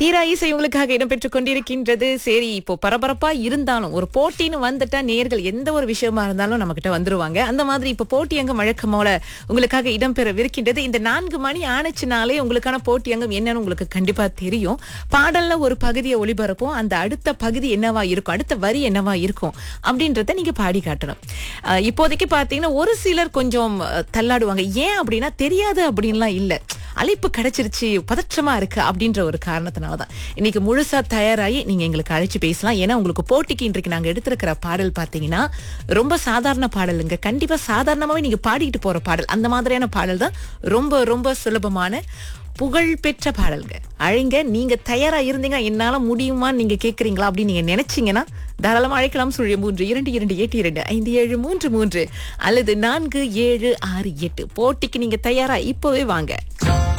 தீரா இசை உங்களுக்காக இடம்பெற்றுக் கொண்டிருக்கின்றது சரி இப்போ பரபரப்பா இருந்தாலும் ஒரு போட்டின்னு வந்துட்டா நேர்கள் எந்த ஒரு விஷயமா இருந்தாலும் நம்ம கிட்ட வந்துருவாங்க அந்த மாதிரி இப்ப போட்டி அங்கம் வழக்கமோல உங்களுக்காக இடம்பெறவிருக்கின்றது இந்த நான்கு மணி ஆனச்சுனாலே உங்களுக்கான போட்டி அங்கம் என்னன்னு உங்களுக்கு கண்டிப்பா தெரியும் பாடல்ல ஒரு பகுதியை ஒளிபரப்போம் அந்த அடுத்த பகுதி என்னவா இருக்கும் அடுத்த வரி என்னவா இருக்கும் அப்படின்றத நீங்க பாடி காட்டணும் அஹ் இப்போதைக்கு பாத்தீங்கன்னா ஒரு சிலர் கொஞ்சம் அஹ், தள்ளாடுவாங்க ஏன் அப்படின்னா தெரியாது அப்படின்லாம் இல்ல அழைப்பு கிடைச்சிருச்சு பதற்றமா இருக்கு அப்படின்ற ஒரு காரணத்தினால தான் இன்னைக்கு முழுசா தயாராகி நீங்க எங்களுக்கு அழைச்சு பேசலாம் ஏன்னா உங்களுக்கு போட்டிக்கு இன்றைக்கு நாங்க எடுத்திருக்கிற பாடல் பாத்தீங்கன்னா ரொம்ப சாதாரண பாடலுங்க கண்டிப்பா சாதாரணமாவே நீங்க பாடிட்டு போற பாடல் அந்த மாதிரியான பாடல் தான் ரொம்ப ரொம்ப சுலபமான புகழ் பெற்ற பாடல்ங்க அழைங்க நீங்க தயாரா இருந்தீங்க என்னால முடியுமான்னு நீங்க கேக்குறீங்களா அப்படின்னு நீங்க நினைச்சீங்கன்னா தாராளமா அழைக்கலாம் சுழிய மூன்று இரண்டு இரண்டு எட்டு இரண்டு ஐந்து ஏழு மூன்று மூன்று அல்லது நான்கு ஏழு ஆறு எட்டு போட்டிக்கு நீங்க தயாரா இப்பவே வாங்க